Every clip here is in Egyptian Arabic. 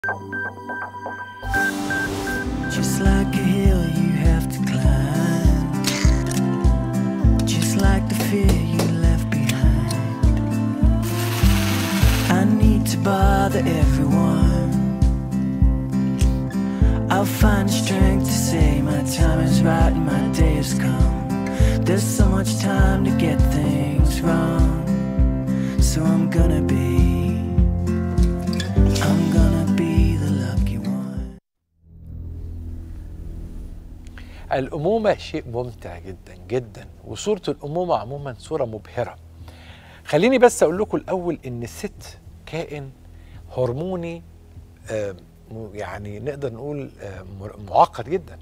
Just like a hill you have to climb. Just like the fear you left behind. I need to bother everyone. I'll find the strength to say my time is right and my day has come. There's so much time to get things wrong. So I'm gonna be. I'm gonna be the lucky one. الأمومة شيء ممتع جدا جدا وصورة الأمومة عموما صورة مبهرة خليني بس أقول لكم الأول إن الست كائن هرموني آه، م- يعني نقدر نقول آه، م- معقد جدا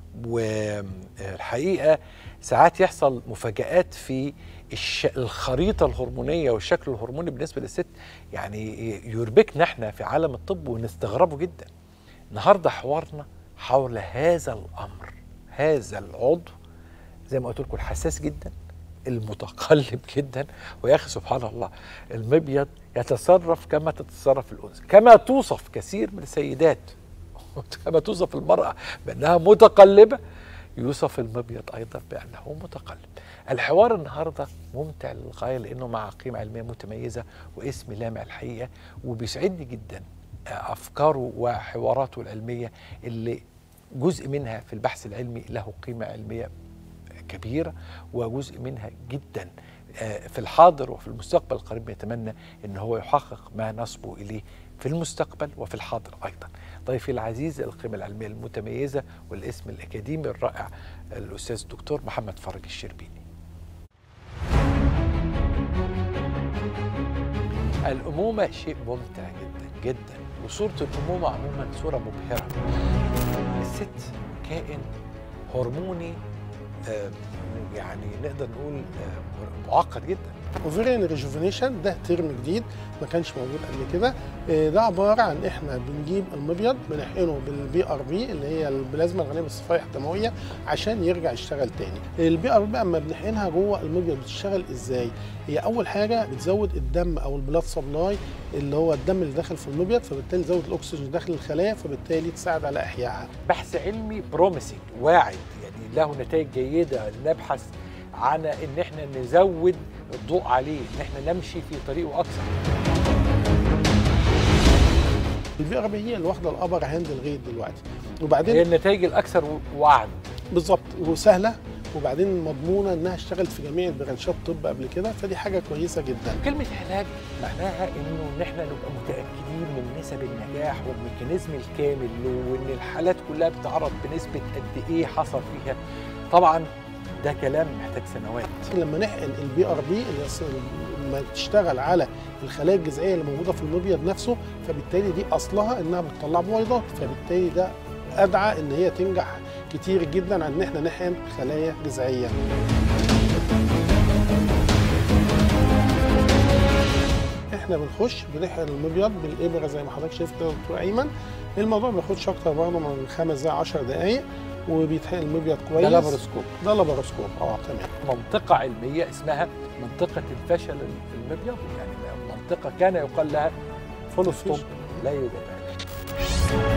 والحقيقة ساعات يحصل مفاجآت في الش... الخريطة الهرمونية والشكل الهرموني بالنسبة للست يعني يربكنا احنا في عالم الطب ونستغربه جدا النهارده حوارنا حول هذا الامر هذا العضو زي ما قلت لكم الحساس جدا المتقلب جدا ويا اخي سبحان الله المبيض يتصرف كما تتصرف الانثى كما توصف كثير من السيدات كما توصف المراه بانها متقلبه يوصف المبيض ايضا بانه متقلب الحوار النهارده ممتع للغايه لانه مع قيمه علميه متميزه واسم لامع الحقيقه وبيسعدني جدا افكاره وحواراته العلميه اللي جزء منها في البحث العلمي له قيمه علميه كبيره وجزء منها جدا آه، في الحاضر وفي المستقبل القريب يتمنى ان هو يحقق ما نصبو اليه في المستقبل وفي الحاضر ايضا. ضيفي العزيز القيمه العلميه المتميزه والاسم الاكاديمي الرائع الاستاذ الدكتور محمد فرج الشربيني. الأمومة شيء ممتع جدا جدا وصورة الأمومة عموما صورة مبهرة الست كائن هرموني آه، يعني نقدر نقول آه، معقد جدا اوفيريان ريجوفينيشن ده ترم جديد ما كانش موجود قبل كده آه، ده عباره عن احنا بنجيب المبيض بنحقنه بالبي ار بي اللي هي البلازما الغنيه بالصفائح الدمويه عشان يرجع يشتغل تاني البي ار بي اما بنحقنها جوه المبيض بتشتغل ازاي هي اول حاجه بتزود الدم او البلاد سبلاي اللي هو الدم اللي داخل في المبيض فبالتالي تزود الاكسجين داخل الخلايا فبالتالي تساعد على احيائها بحث علمي بروميسنج واعد يعني له نتائج جيدة نبحث عن ان احنا نزود الضوء عليه ان احنا نمشي في طريقه اكثر البي ار بي هي اللي واخده الابر هاند لغايه دلوقتي هي وبعدين النتائج الاكثر وعد بالظبط وسهله وبعدين مضمونه انها اشتغلت في جميع برانشات الطب قبل كده فدي حاجه كويسه جدا كلمة علاج معناها انه ان احنا نبقى متأكدين من نسب النجاح والميكانيزم الكامل وان الحالات كلها بتعرض بنسبة قد ايه حصل فيها طبعا ده كلام محتاج سنوات لما نحقن البي ار بي اللي أص- لما تشتغل على الخلايا الجذعيه اللي موجوده في المبيض نفسه فبالتالي دي اصلها انها بتطلع بويضات فبالتالي ده ادعى ان هي تنجح كتير جدا عن ان احنا نحقن خلايا جذعيه احنا بنخش بنحقن المبيض بالابره زي ما حضرتك شايف كده يا دكتور ايمن الموضوع ما بياخدش اكتر برضه من خمس دقائق 10 دقائق وبيتحقن المبيض كويس ده لابروسكوب ده لابروسكوب اه تمام منطقة علمية اسمها منطقة الفشل المبيض يعني منطقة كان يقال لها فول ستوب لا يوجد علاج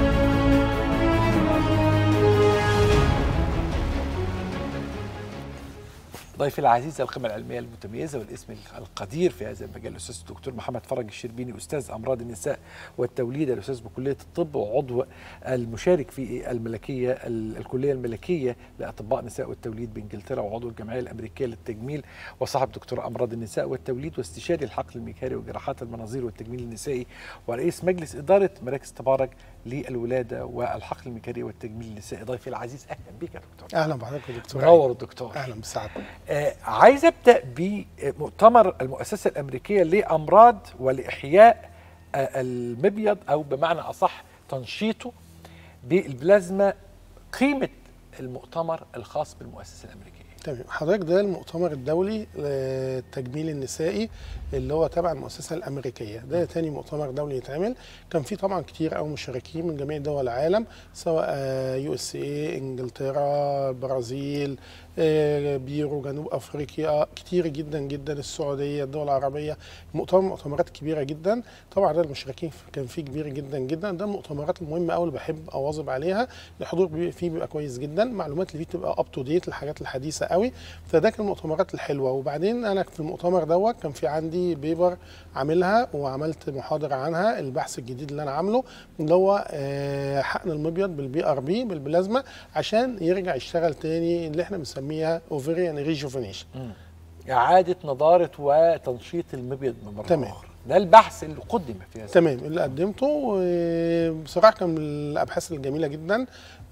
ضيفي العزيز القيمة العلمية المتميزة والاسم القدير في هذا المجال الأستاذ الدكتور محمد فرج الشربيني أستاذ أمراض النساء والتوليد الأستاذ بكلية الطب وعضو المشارك في الملكية الكلية الملكية لأطباء النساء والتوليد بإنجلترا وعضو الجمعية الأمريكية للتجميل وصاحب دكتوراه أمراض النساء والتوليد واستشاري الحقل الميكاري وجراحات المناظير والتجميل النسائي ورئيس مجلس إدارة مراكز تبارك للولادة والحقل الميكاري والتجميل النسائي ضيفي العزيز أهلا بك يا دكتور اهلا بحضرتك يا دكتور منور الدكتور اهلا بسعادتك آه، عايز ابدا بمؤتمر المؤسسه الامريكيه لامراض ولاحياء آه، المبيض او بمعنى اصح تنشيطه بالبلازما قيمه المؤتمر الخاص بالمؤسسه الامريكيه تمام حضرتك ده المؤتمر الدولي للتجميل النسائي اللي هو تبع المؤسسه الامريكيه ده تاني مؤتمر دولي يتعمل كان في طبعا كتير قوي مشاركين من جميع دول العالم سواء يو اس اي انجلترا البرازيل آه، بيرو جنوب افريقيا كتير جدا جدا السعوديه الدول العربيه مؤتمر مؤتمرات كبيره جدا طبعا عدد المشاركين كان فيه كبير جدا جدا ده المؤتمرات المهمه قوي اللي بحب اواظب عليها الحضور بي- فيه بيبقى كويس جدا المعلومات اللي فيه بتبقى اب تو ديت الحاجات الحديثه قوي فده كان المؤتمرات الحلوه وبعدين انا في المؤتمر دوت كان في عندي بيبر عاملها وعملت محاضره عنها البحث الجديد اللي انا عامله اللي هو آه، حقن المبيض بالبي ار بي بالبلازما عشان يرجع يشتغل تاني اللي احنا بنسميها اوفريان ريجوفينيشن اعاده نضاره وتنشيط المبيض من مره تمام. اخرى ده البحث اللي قدم في هذا تمام اللي قدمته بصراحه كان من الابحاث الجميله جدا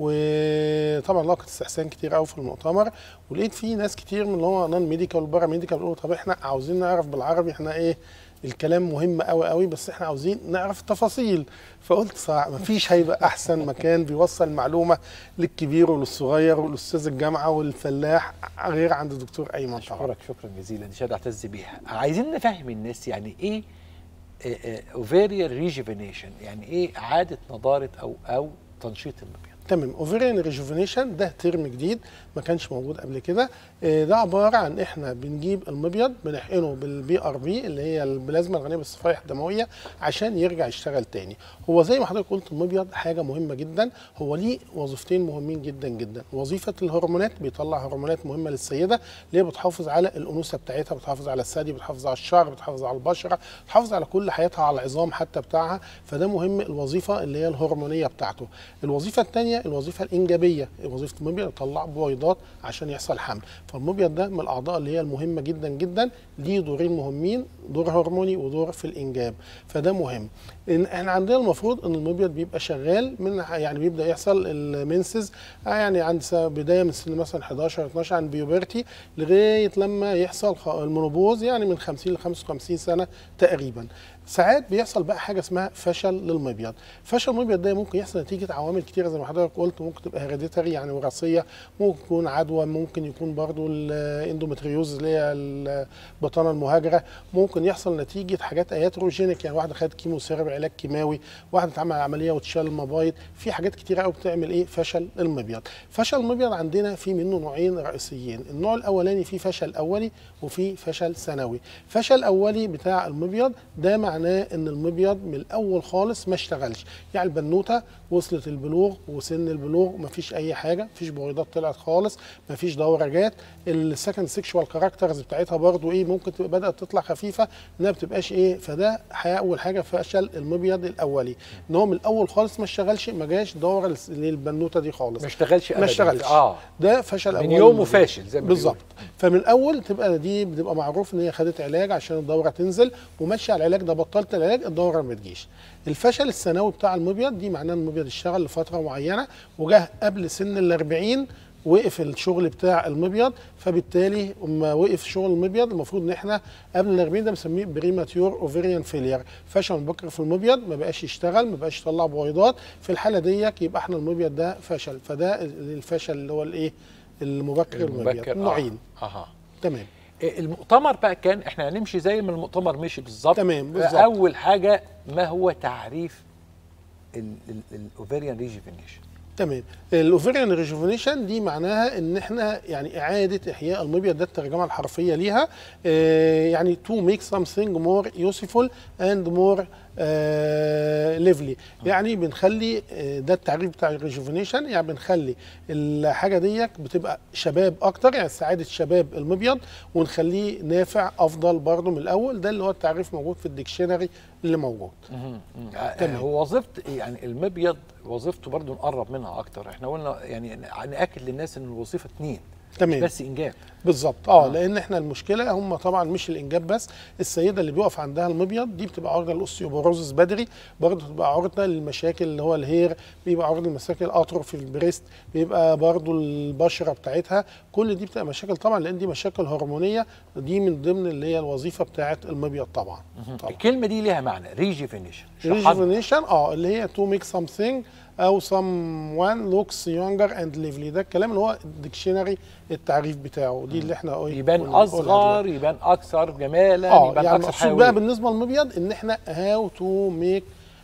وطبعا لقت استحسان كتير قوي في المؤتمر ولقيت فيه ناس كتير من اللي هو نون ميديكال وبارا ميديكال بيقولوا طب احنا عاوزين نعرف بالعربي احنا ايه الكلام مهم قوي قوي بس احنا عاوزين نعرف التفاصيل فقلت صح مفيش هيبقى احسن مكان بيوصل معلومه للكبير وللصغير والاستاذ الجامعه والفلاح غير عند الدكتور ايمن طبعا اشكرك شكرا جزيلا دي شهاده اعتز بيها عايزين نفهم الناس يعني ايه اوفيريال ريجيفينيشن يعني ايه اعاده نضاره او او تنشيط المبيض تمام اوفرين ريجوفينيشن ده ترم جديد ما كانش موجود قبل كده آه، ده عباره عن احنا بنجيب المبيض بنحقنه بالبي ار بي اللي هي البلازما الغنيه بالصفائح الدمويه عشان يرجع يشتغل تاني هو زي ما حضرتك قلت المبيض حاجه مهمه جدا هو ليه وظيفتين مهمين جدا جدا وظيفه الهرمونات بيطلع هرمونات مهمه للسيده اللي هي بتحافظ على الانوثه بتاعتها بتحافظ على الثدي بتحافظ على الشعر بتحافظ على البشره بتحافظ على كل حياتها على العظام حتى بتاعها فده مهم الوظيفه اللي هي الهرمونيه بتاعته الوظيفه الثانيه الوظيفه الانجابيه وظيفه المبيض يطلع بويضات عشان يحصل حمل فالمبيض ده من الاعضاء اللي هي المهمه جدا جدا ليه دورين مهمين دور هرموني ودور في الانجاب فده مهم إن احنا عندنا المفروض ان المبيض بيبقى شغال من يعني بيبدا يحصل المنسز آه يعني عند س- بدايه من سن مثلا 11 12 عند بيوبرتي لغايه لما يحصل خ- المونوبوز يعني من 50 ل 55 سنه تقريبا ساعات بيحصل بقى حاجه اسمها فشل للمبيض فشل المبيض ده ممكن يحصل نتيجه عوامل كتيره زي ما حضرتك قلت ممكن تبقى هيريديتري يعني وراثيه ممكن يكون عدوى ممكن يكون برضو الاندومتريوز اللي هي البطانه المهاجره ممكن يحصل نتيجه حاجات اياتروجينيك يعني واحده خدت كيمو ثيرابي علاج كيماوي واحده اتعمل عمليه وتشال المبايض في حاجات كتيره قوي بتعمل ايه فشل المبيض فشل المبيض عندنا في منه نوعين رئيسيين النوع الاولاني فيه فشل اولي وفي فشل ثانوي فشل اولي بتاع المبيض ده معناه ان المبيض من الاول خالص ما اشتغلش يعني البنوته وصلت البلوغ وسن البلوغ مفيش اي حاجه مفيش بويضات طلعت خالص مفيش دوره جات السكند سيكشوال كاركترز بتاعتها برضو ايه ممكن تبقى بدات تطلع خفيفه انها بتبقاش ايه فده حقيقة اول حاجه فشل المبيض الاولي ان هو من الاول خالص ما اشتغلش ما جاش دوره للس- للبنوته دي خالص ما اشتغلش ما أبداً. اشتغلش اه ده فشل من اولي يومه للمبيض. فاشل زي ما بالظبط بيقولوا. فمن الاول تبقى دي بتبقى معروف ان هي خدت علاج عشان الدوره تنزل وماشيه على العلاج ده بطلت العلاج الدوره ما تجيش الفشل الثانوي بتاع المبيض دي معناه ان المبيض اشتغل لفتره معينه وجه قبل سن ال 40 وقف الشغل بتاع المبيض فبالتالي اما وقف شغل المبيض المفروض ان احنا قبل ال 40 ده بنسميه بريماتيور اوفيريان فيلير فشل مبكر في المبيض ما بقاش يشتغل ما بقاش يطلع بويضات في الحاله ديك يبقى احنا المبيض ده فشل فده الفشل اللي هو الايه المبكر المبيض المبكر نوعين اه اها تمام إيه المؤتمر بقى كان احنا هنمشي زي ما المؤتمر مشي بالظبط تمام، بالظبط. اول حاجه ما هو تعريف الاوفيريان ريجيفينيشن تمام الاوفيريان ريجوفينيشن دي معناها ان احنا يعني اعاده احياء المبيض ده الترجمه الحرفيه ليها آه يعني to make something more useful and more آه lively يعني بنخلي آه ده التعريف بتاع الريجوفينيشن يعني بنخلي الحاجه ديك بتبقى شباب اكتر يعني سعاده شباب المبيض ونخليه نافع افضل برضه من الاول ده اللي هو التعريف موجود في الديكشنري اللي موجود تمام هو وظيفه يعني المبيض وظيفته برضو نقرب منها اكتر احنا قلنا يعني ناكد للناس ان الوظيفه اتنين مش تمام بس انجاب بالظبط اه لان احنا المشكله هم طبعا مش الانجاب بس السيده اللي بيقف عندها المبيض دي بتبقى عرضه للاوستيوبوروزس بدري برضه بتبقى عرضه للمشاكل اللي هو الهير بيبقى عرضه لمشاكل اتروفي البريست بيبقى برضه البشره بتاعتها كل دي بتبقى مشاكل طبعا لان دي مشاكل هرمونيه دي من ضمن اللي هي الوظيفه بتاعه المبيض طبعا طبعا الكلمه دي ليها معنى ريجيفينيشن ريجوفينيشن اه اللي هي تو ميك something او someone looks younger and lively ده الكلام اللي هو الديكشنري التعريف بتاعه دي اللي احنا إيه يبان قلنا- قلنا اصغر دلوقتي. يبان اكثر جمالا اه يبان يعني اكثر المقصود بقى حيويه بالنسبه للمبيض ان احنا هاو تو ميك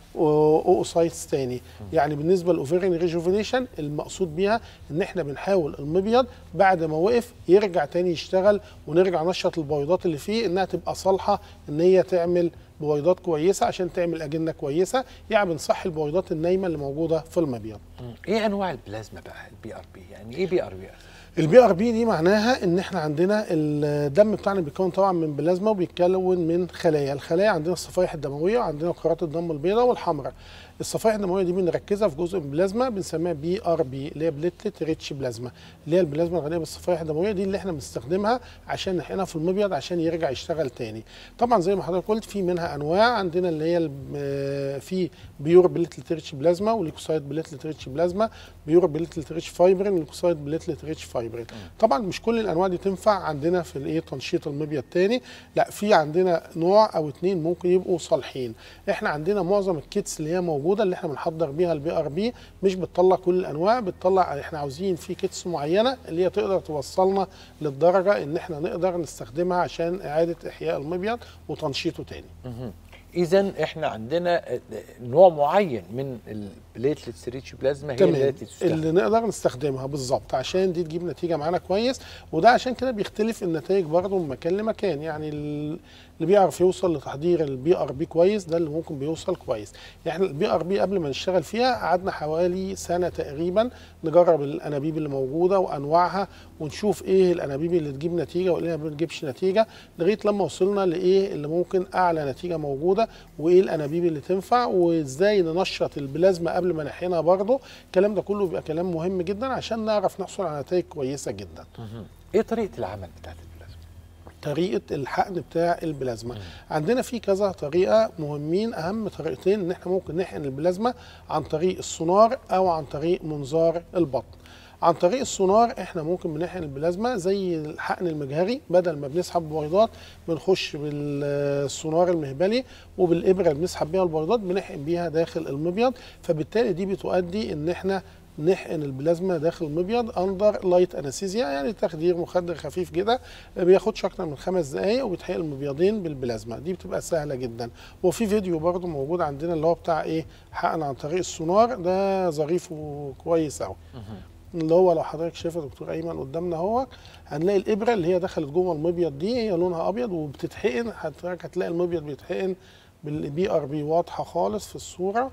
اوسايتس تاني يعني بالنسبه للاوفيرين ريجوفينيشن المقصود بيها ان احنا بنحاول المبيض بعد ما وقف يرجع تاني يشتغل ونرجع نشط البويضات اللي فيه انها تبقى صالحه ان هي تعمل بويضات كويسه عشان تعمل اجنه كويسه يعني بنصحي البويضات النايمه اللي موجوده في المبيض مم. ايه انواع البلازما بقى البي ار بي يعني ايه بي ار بي البي ار بي دي معناها ان احنا عندنا الدم بتاعنا بيتكون طبعا من بلازما وبيتكون من خلايا الخلايا عندنا الصفائح الدمويه وعندنا كرات الدم البيضاء والحمراء الصفائح الدمويه دي بنركزها في جزء من البلازما بنسميها بي ار بي اللي هي بليتلت ريتش بلازما اللي هي البلازما الغنيه بالصفائح الدمويه دي اللي احنا بنستخدمها عشان نحقنها في المبيض عشان يرجع يشتغل تاني طبعا زي ما حضرتك قلت في منها انواع عندنا اللي هي الب- في بيور بليتلت ريتش بلازما وليكوسايد بليتلت ريتش بلازما بيور بليتلت ريتش فايبرين وليكوسايد بليتلت ريتش فايبرين طبعا مش كل الانواع دي تنفع عندنا في الايه تنشيط المبيض تاني لا في عندنا نوع او اتنين ممكن يبقوا صالحين احنا عندنا معظم الكيتس اللي هي موجوده اللي احنا بنحضر بيها البي ار بي مش بتطلع كل الانواع بتطلع احنا عاوزين في كيتس معينه اللي هي تقدر توصلنا للدرجه ان احنا نقدر نستخدمها عشان اعاده احياء المبيض وتنشيطه تاني اذا احنا عندنا آه، نوع معين من البليتلت ريتش بلازما هي تمام التي تستخدم اللي نقدر نستخدمها بالظبط عشان دي تجيب نتيجه معانا كويس وده عشان كده بيختلف النتائج برضه من مكان لمكان يعني ال- اللي بيعرف يوصل لتحضير البي ار بي كويس ده اللي ممكن بيوصل كويس يعني البي ار بي قبل ما نشتغل فيها قعدنا حوالي سنه تقريبا نجرب الانابيب اللي موجوده وانواعها ونشوف ايه الانابيب اللي تجيب نتيجه وايه اللي ما بتجيبش نتيجه لغايه لما وصلنا لايه اللي ممكن اعلى نتيجه موجوده وايه الانابيب اللي تنفع وازاي ننشط البلازما قبل ما نحقنها برضه الكلام ده كله بيبقى كلام مهم جدا عشان نعرف نحصل على نتائج كويسه جدا ايه طريقه العمل بتاعت البلازما طريقه الحقن بتاع البلازما عندنا في كذا طريقه مهمين اهم طريقتين ان احنا ممكن نحقن البلازما عن طريق السونار او عن طريق منظار البطن عن طريق السونار احنا ممكن بنحقن البلازما زي الحقن المجهري بدل ما بنسحب بويضات بنخش بالسونار المهبلي وبالابره اللي بنسحب بيها البويضات بنحقن بيها داخل المبيض فبالتالي دي بتؤدي ان احنا نحقن البلازما داخل المبيض اندر لايت انستيزيا يعني تخدير مخدر خفيف كده ما بياخدش اكتر من خمس دقائق وبيتحقن المبيضين بالبلازما دي بتبقى سهله جدا وفي فيديو برضو موجود عندنا اللي هو بتاع ايه حقن عن طريق السونار ده ظريف وكويس قوي اللي هو لو حضرتك شايف يا دكتور ايمن قدامنا اهو هنلاقي الابره اللي هي دخلت جوه المبيض دي هي لونها ابيض وبتتحقن حضرتك هتلاقي المبيض بيتحقن بالبي ار بي واضحه خالص في الصوره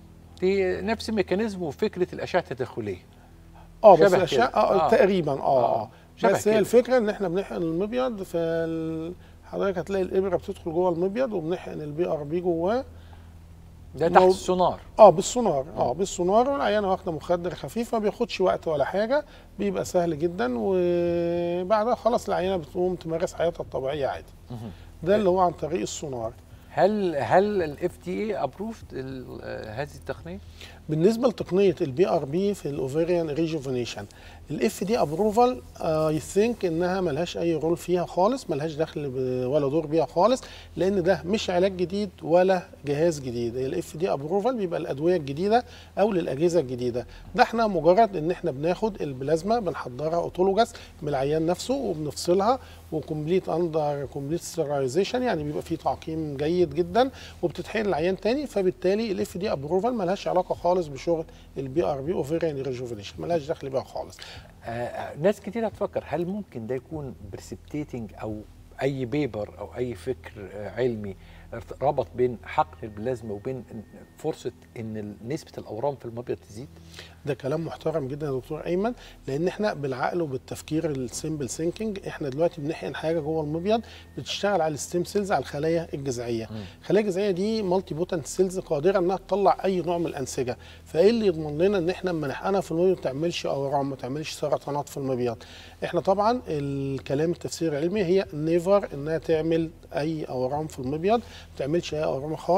دي نفس ميكانيزم وفكره الاشعه التداخليه اه بس شبه الاشعه كده. آه آه. تقريبا اه آه. اه شبه بس هي كده. الفكره ان احنا بنحقن المبيض فال حضرتك هتلاقي الابره بتدخل جوه المبيض وبنحقن البي ار بي جواه ده تحت مو- السونار اه بالسونار اه بالسونار والعيانه واخده مخدر خفيف ما بياخدش وقت ولا حاجه بيبقى سهل جدا وبعدها خلاص العيانه بتقوم تمارس حياتها الطبيعيه عادي ده اللي هو عن طريق السونار هل هل الاف دي اي ابروفد هذه التقنيه؟ بالنسبه لتقنيه البي ار بي في الاوفيريان ريجوفينيشن الاف دي ابروفال اي ثينك انها ملهاش اي رول فيها خالص ملهاش دخل ب- ولا دور بيها خالص لان ده مش علاج جديد ولا جهاز جديد الاف دي ابروفال بيبقى الادويه الجديده او للاجهزه الجديده ده احنا مجرد ان احنا بناخد البلازما بنحضرها اوتولوجاس من العيان نفسه وبنفصلها وكومبليت اندر كومبليت ستيرايزيشن يعني بيبقى فيه تعقيم جيد جدا وبتتحقن العيان تاني فبالتالي الاف دي ابروفال ملهاش علاقه خالص بشغل البي ار بي اوفيريان ريجوفينيشن ملهاش دخل بيها خالص آه، آه، ناس كتير هتفكر هل ممكن ده يكون بريسبتيتنج او اي بيبر او اي فكر آه، علمي ربط بين حقن البلازما وبين إن- فرصه ان ال- نسبه الاورام في المبيض تزيد؟ ده كلام محترم جدا يا دكتور ايمن لان احنا بالعقل وبالتفكير السيمبل ثينكينج احنا دلوقتي بنحقن حاجه جوه المبيض بتشتغل على الستيم سيلز على الخلايا الجذعيه الخلايا الجذعيه دي مالتي بوتنت سيلز قادره انها تطلع اي نوع من الانسجه فايه اللي يضمن لنا ان احنا لما نحقنها في المبيض ما تعملش اورام ما تعملش سرطانات في المبيض احنا طبعا الكلام التفسير العلمي هي نيفر انها تعمل اي اورام في المبيض ما تعملش اي اورام خالص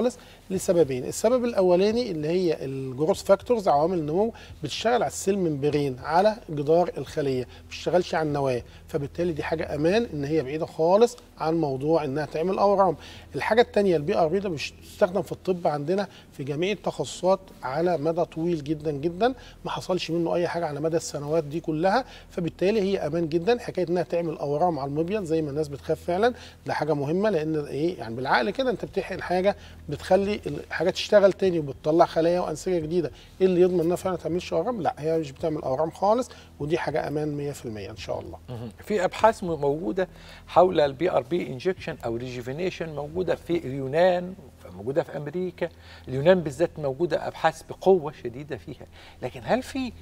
لسببين السبب الاولاني اللي هي الجروث فاكتورز عوامل النمو بتشتغل على السيل ممبرين على جدار الخليه ما بتشتغلش على النواه فبالتالي دي حاجه امان ان هي بعيده خالص عن موضوع انها تعمل اورام الحاجه الثانيه البي ار بي ده بيستخدم في الطب عندنا في جميع التخصصات على مدى طويل جدا جدا ما حصلش منه اي حاجه على مدى السنوات دي كلها فبالتالي هي امان جدا حكايه انها تعمل اورام على المبيض زي ما الناس بتخاف فعلا ده حاجه مهمه لان ايه يعني بالعقل كده انت بتحقن حاجه بتخلي الحاجه تشتغل تاني وبتطلع خلايا وانسجه جديده ايه اللي يضمن انها فعلا ما تعملش اورام لا هي مش بتعمل اورام خالص ودي حاجه امان 100% ان شاء الله في ابحاث م- موجوده حول البي ار بي انجكشن او ريجيفينيشن موجوده في اليونان موجوده في امريكا اليونان بالذات موجوده ابحاث بقوه شديده فيها لكن هل في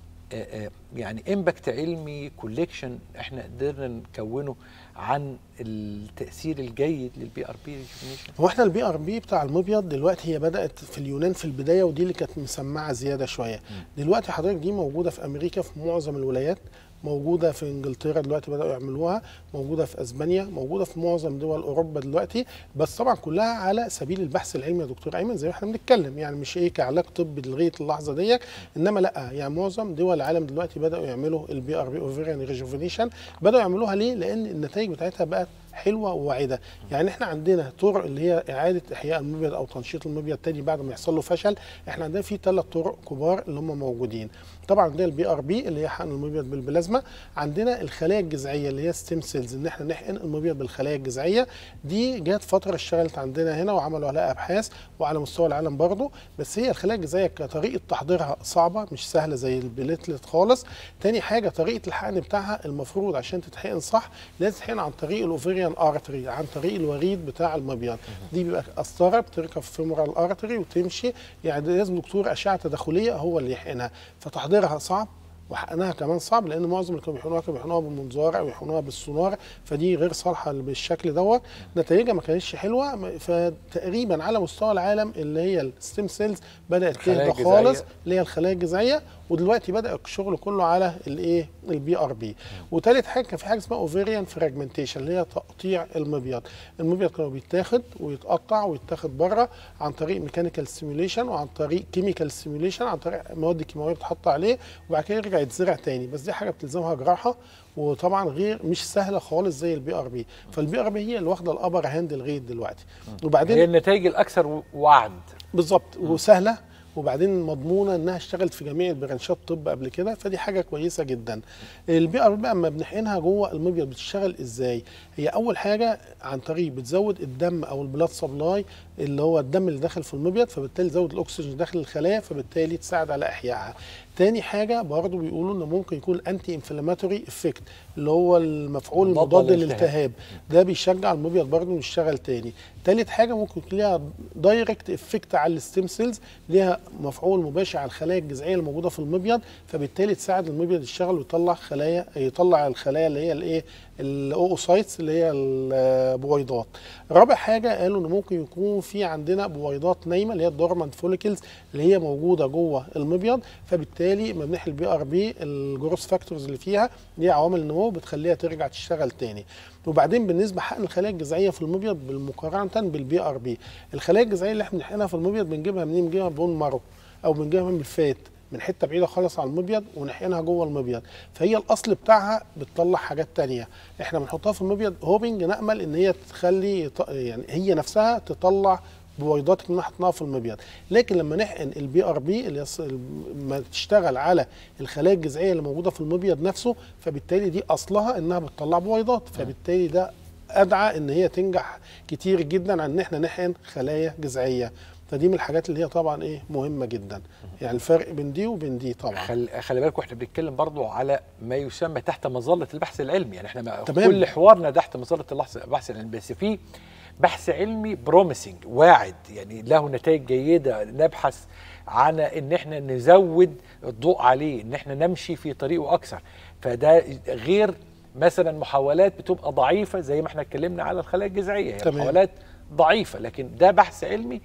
آه، آه، يعني امباكت علمي كوليكشن احنا قدرنا نكونه عن التاثير الجيد للبي ار بي ريجيفينيشن هو احنا البي ار بي بتاع المبيض دلوقتي هي بدات في اليونان في البدايه ودي اللي كانت مسمعه زياده شويه دلوقتي حضرتك دي موجوده في امريكا في معظم الولايات موجوده في انجلترا دلوقتي بداوا يعملوها موجوده في اسبانيا موجوده في معظم دول اوروبا دلوقتي بس طبعا كلها على سبيل البحث العلمي يا دكتور ايمن زي ما احنا بنتكلم يعني مش ايه كعلاج طبي لغايه اللحظه ديت انما لا يعني معظم دول العالم دلوقتي بداوا يعملوا البي ار بي اوفيريان ريجوفينيشن بداوا يعملوها ليه لان النتائج بتاعتها بقت حلوه وواعده يعني احنا عندنا طرق اللي هي اعاده احياء المبيض او تنشيط المبيض تاني بعد ما يحصل له فشل احنا عندنا في ثلاث طرق كبار اللي هم موجودين طبعا عندنا البي ار بي اللي هي حقن المبيض بالبلازما عندنا الخلايا الجذعيه اللي هي ستيم سيلز ان احنا نحقن المبيض بالخلايا الجذعيه دي جت فتره اشتغلت عندنا هنا وعملوا عليها ابحاث وعلى مستوى العالم برضه بس هي الخلايا الجذعيه كطريقه تحضيرها صعبه مش سهله زي البليتلت خالص تاني حاجه طريقه الحقن بتاعها المفروض عشان تتحقن صح لازم تتحقن عن طريق الاوفيريان ارتري عن طريق الوريد بتاع المبيض دي بيبقى قسطره بتركب في فيمورال ارتري وتمشي يعني لازم دكتور اشعه تداخليه هو اللي يحقنها فتحضيرها صعب وحقنها كمان صعب لان معظم اللي كانوا بيحقنوها كانوا بيحقنوها بالمنظار او يحقنوها بالسونار فدي غير صالحه بالشكل دوت نتائجها ما كانتش حلوه م- فتقريبا على مستوى العالم اللي هي الستيم سيلز بدات الخلايا تهدى خالص الجذعية. اللي هي الخلايا الجذعيه ودلوقتي بدا الشغل كله على الايه البي ار بي وثالث حاجه كان في حاجه اسمها اوفيريان فراجمنتيشن اللي هي تقطيع المبيض المبيض كانوا بيتاخد ويتقطع ويتاخد بره عن طريق ميكانيكال ستيميوليشن وعن طريق كيميكال ستيميوليشن عن طريق مواد كيماويه بتحط عليه وبعد كده يرجع يتزرع تاني بس دي حاجه بتلزمها جراحه وطبعا غير مش سهله خالص زي البي ار بي فالبي ار بي هي اللي واخده الابر هاند لغايه دلوقتي وبعدين هي النتائج الاكثر وعد بالظبط وسهله وبعدين مضمونه انها اشتغلت في جميع البرانشات طب قبل كده فدي حاجه كويسه جدا البي ار بقى اما بنحقنها جوه المبيض بتشتغل ازاي هي اول حاجه عن طريق بتزود الدم او البلاد سبلاي اللي هو الدم اللي داخل في المبيض فبالتالي تزود الاكسجين داخل الخلايا فبالتالي تساعد على احيائها تاني حاجه برضه بيقولوا ان ممكن يكون انتي انفلاماتوري افكت اللي هو المفعول مضاد المضاد للالتهاب. للالتهاب ده بيشجع المبيض برضه يشتغل تاني تالت حاجه ممكن يكون ليها دايركت افكت على الستيم سيلز ليها مفعول مباشر على الخلايا الجذعيه الموجوده في المبيض فبالتالي تساعد المبيض يشتغل ويطلع خلايا يطلع الخلايا اللي هي الايه الاوسايتس اللي هي البويضات رابع حاجه قالوا ان ممكن يكون في عندنا بويضات نايمه اللي هي الدورمانت فوليكلز اللي هي موجوده جوه المبيض فبالتالي لما بنحل البي ار بي الجروس فاكتورز اللي فيها دي عوامل النمو بتخليها ترجع تشتغل تاني وبعدين بالنسبه حقن الخلايا الجذعيه في المبيض بالمقارنه بالبي ار بي الخلايا الجذعيه اللي احنا بنحقنها في المبيض بنجيبها منين بنجيبها بون مارو او بنجيبها من الفات من حته بعيده خالص عن المبيض ونحقنها جوه المبيض فهي الاصل بتاعها بتطلع حاجات تانية احنا بنحطها في المبيض هوبنج نامل ان هي تخلي يط- يعني هي نفسها تطلع بويضات من حطناها في المبيض لكن لما نحقن البي ار بي اللي يص- ما تشتغل على الخلايا الجذعيه اللي موجوده في المبيض نفسه فبالتالي دي اصلها انها بتطلع بويضات فبالتالي ده ادعى ان هي تنجح كتير جدا عن ان احنا نحقن خلايا جذعيه فدي من الحاجات اللي هي طبعا ايه مهمه جدا يعني الفرق بين دي وبين دي طبعا خل... خلي بالك واحنا بنتكلم برضو على ما يسمى تحت مظله البحث العلمي يعني احنا ما تمام. كل حوارنا تحت مظله البحث البحث العلمي بس في بحث علمي بروميسنج واعد يعني له نتائج جيده نبحث عن ان احنا نزود الضوء عليه ان احنا نمشي في طريقه اكثر فده غير مثلا محاولات بتبقى ضعيفه زي ما احنا اتكلمنا على الخلايا الجذعيه هي تمام. محاولات ضعيفه لكن ده بحث علمي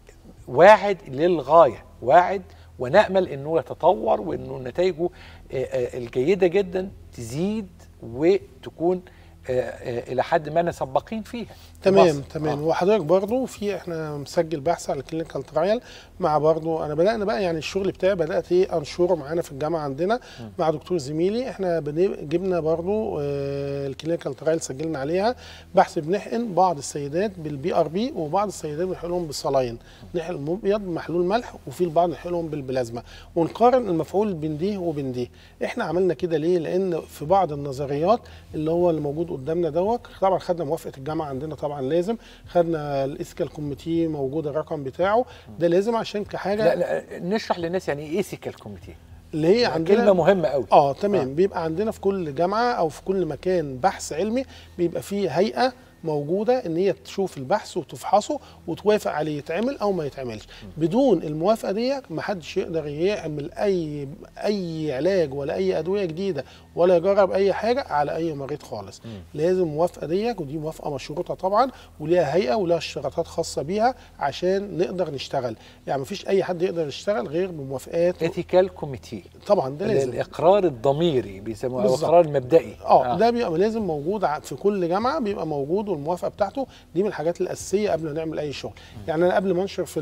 واعد للغايه واعد ونامل انه يتطور وانه نتائجه آه، آه، الجيده جدا تزيد وتكون آه، آه، الى حد ما سباقين فيها في تمام مصر. تمام آه. وحضرتك برضو في احنا مسجل بحث على كلينيكال ترايل مع برضو انا بدانا بقى يعني الشغل بتاعي بدات ايه انشره معانا في الجامعه عندنا مع دكتور زميلي احنا بن- جبنا برضو آه، الكلينيكال ترايل سجلنا عليها بحث بنحقن بعض السيدات بالبي ار بي وبعض السيدات بنحقنهم بالصلاين نحقن مبيض محلول ملح وفي البعض نحقنهم بالبلازما ونقارن المفعول بين دي وبين دي احنا عملنا كده ليه لان في بعض النظريات اللي هو اللي موجود قدامنا دوت طبعا خدنا موافقه الجامعه عندنا طبعا لازم خدنا الايثيكال كوميتي موجود الرقم بتاعه ده لازم عشان كحاجه لا لا نشرح للناس يعني ايه ايثيكال كوميتي اللي هي عندنا كلمه مهمه قوي اه تمام آه. آه. بيبقى عندنا في كل جامعه او في كل مكان بحث علمي بيبقى فيه هيئه موجوده ان هي تشوف البحث وتفحصه وتوافق عليه يتعمل او ما يتعملش بدون الموافقه دي محدش يقدر يعمل اي اي علاج ولا اي ادويه جديده ولا يجرب اي حاجه على اي مريض خالص لازم موافقه دي ودي موافقه مشروطه طبعا وليها هيئه ولها اشتراطات خاصه بيها عشان نقدر نشتغل يعني مفيش اي حد يقدر يشتغل غير بموافقات ايثيكال كوميتي طبعا ده لازم الاقرار الضميري بيسموه او بالظبط. الاقرار المبدئي اه ده بيبقى لازم موجود ع- في كل جامعه بيبقى موجود والموافقه بتاعته دي من الحاجات الاساسيه قبل ما نعمل اي شغل يعني انا قبل ما انشر في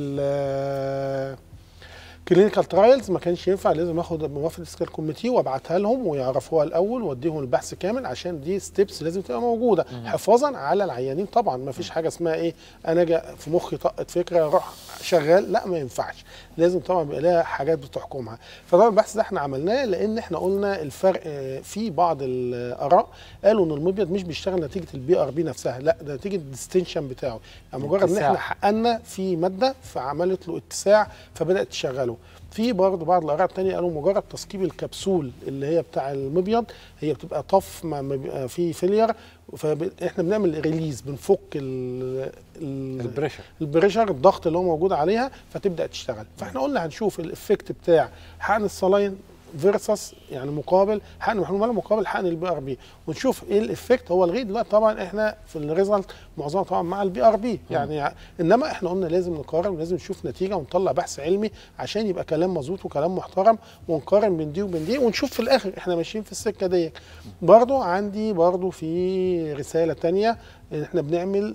ال كلينيكال ترايلز ما كانش ينفع لازم اخد موافقه السكال كوميتي وابعتها لهم ويعرفوها الاول واديهم البحث كامل عشان دي ستيبس لازم تبقى موجوده حفاظا على العيانين طبعا ما فيش حاجه اسمها ايه انا جا في مخي طقت فكره اروح شغال لا ما ينفعش لازم طبعا بيبقى لها حاجات بتحكمها فطبعا البحث ده احنا عملناه لان احنا قلنا الفرق آه، في بعض الاراء قالوا ان المبيض مش بيشتغل نتيجه البي ار بي نفسها لا ده نتيجه الديستنشن بتاعه يعني مجرد ان اتساع. احنا حققنا في ماده فعملت له اتساع فبدات تشغله في برضه بعض الاراء التانية قالوا مجرد تثقيب الكبسول اللي هي بتاع المبيض هي بتبقى طف ما ما بيبقى فيه فيلير فاحنا بنعمل ريليز بنفك ال ال- البريشر البريشر الضغط اللي هو موجود عليها فتبدا تشتغل فاحنا قلنا هنشوف الافكت بتاع حقن الصلاين فيرسس يعني مقابل حقن محلول ملح مقابل حقن البي ار بي ونشوف ايه الافكت هو لغايه دلوقتي طبعا احنا في الريزلت معظمها طبعا مع البي ار بي يعني ع- انما احنا قلنا لازم نقارن ولازم نشوف نتيجه ونطلع بحث علمي عشان يبقى كلام مظبوط وكلام محترم ونقارن بين دي وبين دي ونشوف في الاخر احنا ماشيين في السكه دي برضو عندي برضو في رساله تانية إن احنا بنعمل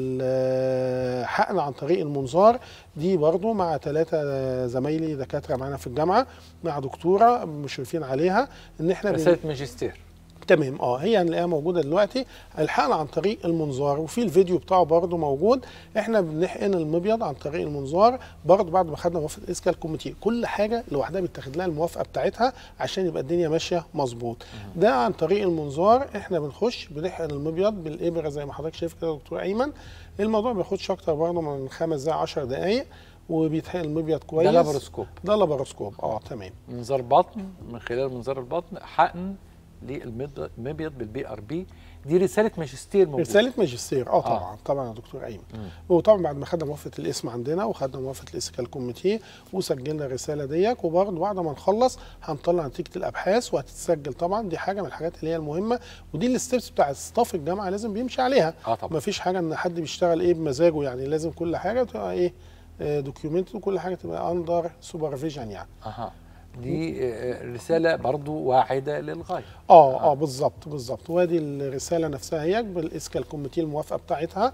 الحقن عن طريق المنظار دي برضو مع ثلاثة زمايلي دكاترة معانا في الجامعة مع دكتورة مشرفين عليها ان احنا بن- رساله ماجستير تمام اه هي هنلاقيها موجوده دلوقتي الحقن عن طريق المنظار وفي الفيديو بتاعه برضه موجود احنا بنحقن المبيض عن طريق المنظار برضه بعد ما خدنا موافقه اسكال كوميتي كل حاجه لوحدها بيتاخد لها الموافقه بتاعتها عشان يبقى الدنيا ماشيه مظبوط ده عن طريق المنظار احنا بنخش بنحقن المبيض بالابره زي ما حضرتك شايف كده يا دكتور ايمن الموضوع ما بياخدش اكتر برضه من خمس دقائق 10 دقائق وبيتحقن المبيض كويس ده لابروسكوب ده لابروسكوب اه تمام منظار بطن من خلال منظار البطن حقن للمبيض بالبي ار بي دي رساله ماجستير موجوده رساله ماجستير اه آه. طبعا طبعا يا دكتور ايمن وطبعا بعد ما خدنا موافقه الاسم عندنا وخدنا موافقه الاسكال كوميتي وسجلنا الرساله ديك وبرضه بعد ما نخلص هنطلع نتيجه الابحاث وهتتسجل طبعا دي حاجه من الحاجات اللي هي المهمه ودي الستبس بتاع ستاف الجامعه لازم بيمشي عليها اه طبعا ما فيش حاجه ان حد بيشتغل ايه بمزاجه يعني لازم كل حاجه تبقى ايه دوكيومنت وكل حاجه تبقى اندر سوبرفيجن يعني اها دي آه، رساله برضو واعده للغايه اه اه بالظبط بالظبط وادي الرساله نفسها هي بالاسكال كوميتي الموافقه بتاعتها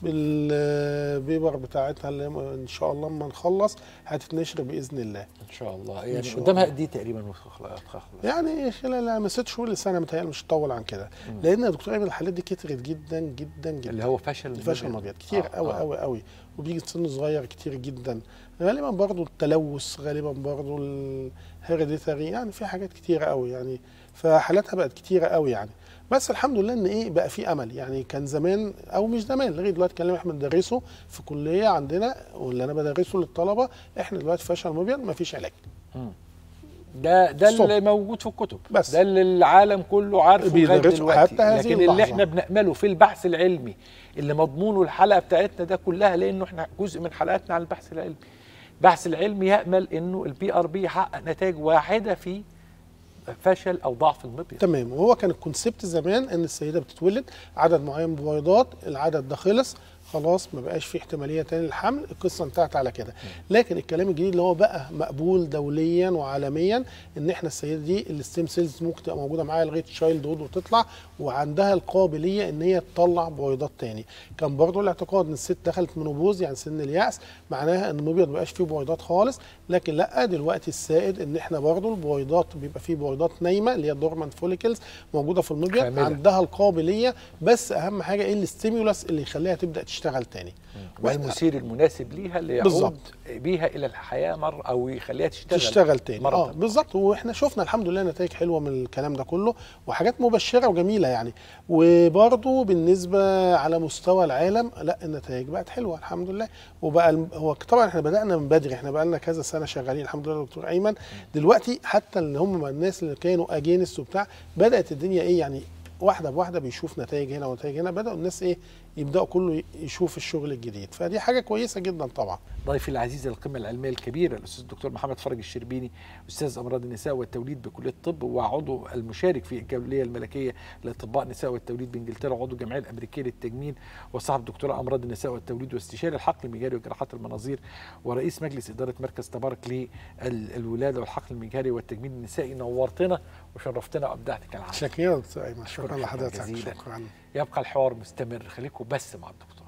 بالبيبر بتاعتها اللي ان شاء الله لما نخلص هتتنشر باذن الله ان شاء الله يعني شاء قدامها الله. قد ايه تقريبا وتخلص يعني خلال من ست شهور لسنه متهيألي مش هتطول عن كده لان يا دكتور ايمن الحالات دي كترت جدا جدا جدا اللي هو فشل فشل المبيض. مبيض كتير آه، قوي آه. قوي قوي وبيجي في سن صغير كتير جدا غالبا برضو التلوث غالبا برضو الهيريديتاري يعني في حاجات كتيره قوي يعني فحالاتها بقت كتيره قوي يعني بس الحمد لله ان ايه بقى في امل يعني كان زمان او مش زمان لغايه دلوقتي كلام احنا بندرسه في كليه عندنا واللي انا بدرسه للطلبه احنا دلوقتي فشل مبيض ما فيش علاج ده ده ستوب. اللي موجود في الكتب بس. ده اللي العالم كله عارفه لغايه بيدرسوا دلوقتي حتى هذه لكن اللي اللحظة. احنا بنأمله في البحث العلمي اللي مضمونه الحلقه بتاعتنا ده كلها لانه احنا جزء من حلقاتنا على البحث العلمي البحث العلمي يأمل انه البي ار بي يحقق نتائج واحده في فشل او ضعف المبيض تمام وهو كان الكونسيبت زمان ان السيده بتتولد عدد معين من البويضات العدد ده خلص خلاص ما بقاش في احتماليه تاني للحمل القصه انتهت على كده لكن الكلام الجديد اللي هو بقى مقبول دوليا وعالميا ان احنا السيده دي الستيم سيلز ممكن تبقى موجوده معاها لغايه تشايلد هود وتطلع وعندها القابليه ان هي تطلع بويضات تاني كان برضو الاعتقاد ان الست دخلت منوبوز يعني سن الياس معناها ان المبيض ما بقاش فيه بويضات خالص لكن لا دلوقتي السائد ان احنا برضو البويضات بيبقى فيه بويضات نايمه اللي هي الدورمانت فوليكلز موجوده في المبيض كاملة. عندها القابليه بس اهم حاجه ايه الاستيمولس اللي يخليها تبدا تشتغل تاني والمثير المناسب ليها اللي يعود بالظبط. بيها الى الحياه مره او يخليها تشتغل تشتغل تاني مرة اه تانية. بالظبط واحنا شفنا الحمد لله نتائج حلوه من الكلام ده كله وحاجات مبشره وجميله يعني وبرضه بالنسبه على مستوى العالم لا النتائج بقت حلوه الحمد لله وبقى الم- هو طبعا احنا بدانا من بدري احنا بقى لنا كذا سنه شغالين الحمد لله دكتور ايمن دلوقتي حتى اللي هم الناس اللي كانوا اجينست وبتاع بدات الدنيا ايه يعني واحده بواحده بيشوف نتائج هنا ونتائج هنا بداوا الناس ايه يبداوا كله يشوف الشغل الجديد فدي حاجه كويسه جدا طبعا ضيفي العزيز القمه العلميه الكبيره الاستاذ الدكتور محمد فرج الشربيني استاذ امراض النساء والتوليد بكليه الطب وعضو المشارك في الجوليه الملكيه لاطباء النساء والتوليد بانجلترا وعضو الجمعيه الامريكيه للتجميل وصاحب دكتوراه امراض النساء والتوليد واستشاري الحقل المجهري وجراحات المناظير ورئيس مجلس اداره مركز تبارك للولاده والحقل المجهري والتجميل النسائي نورتنا وشرفتنا وابدعتك العالم شكرا يا دكتور ايمن شكرا شكراً لحضرتك جزيلاً. شكرا يبقى الحوار مستمر خليكم بس مع الدكتور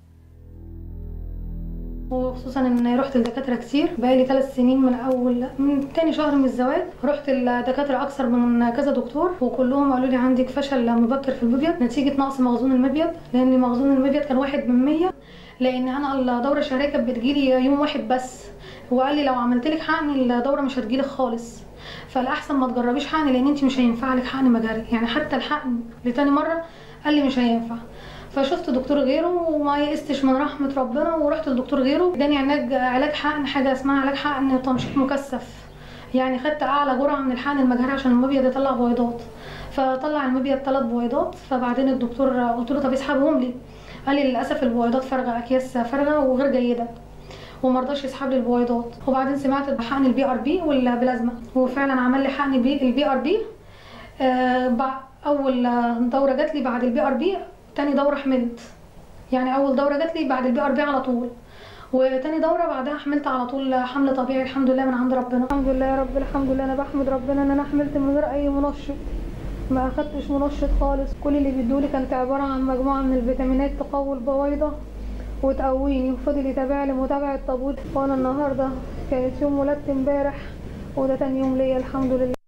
وخصوصا ان رحت لدكاتره كتير بقالي ثلاث سنين من اول من تاني شهر من الزواج رحت لدكاتره اكثر من كذا دكتور وكلهم قالوا لي عندك فشل مبكر في المبيض نتيجه نقص مخزون المبيض لان مخزون المبيض كان واحد من 100 لان انا الدوره الشهريه كانت بتجيلي يوم واحد بس وقال لي لو عملت لك حقن الدوره مش هتجيلك خالص فالاحسن ما تجربيش حقن لان انت مش هينفع لك حقن مجاري يعني حتى الحقن لتاني مره قال لي مش هينفع فشفت دكتور غيره وما يئستش من رحمه ربنا ورحت لدكتور غيره اداني علاج علاج حقن حاجه اسمها علاج حقن تنشيط مكثف يعني خدت اعلى جرعه من الحقن المجهري عشان المبيض يطلع بويضات فطلع المبيض ثلاث بويضات فبعدين الدكتور قلت له طب اسحبهم لي قال لي للاسف البويضات فارغه اكياس فارغه وغير جيده ومرضاش يسحب لي البويضات وبعدين سمعت بحقن البي ار بي والبلازما وفعلا عمل لي حقن بي البي ار بي آه، بع- اول آه، دوره جات لي بعد البي ار بي تاني دوره حملت يعني اول دوره جات لي بعد البي ار بي على طول وتاني دوره بعدها حملت على طول حمل طبيعي الحمد لله من عند ربنا الحمد لله يا رب الحمد لله انا بحمد ربنا ان انا حملت من غير اي منشط ما اخدتش منشط خالص كل اللي بيدولي كانت عباره عن مجموعه من الفيتامينات تقوي البويضه وتقويني وفضل يتابع لي متابعه طابوت وانا النهارده كانت يوم ولدت امبارح وده تاني يوم ليا الحمد لله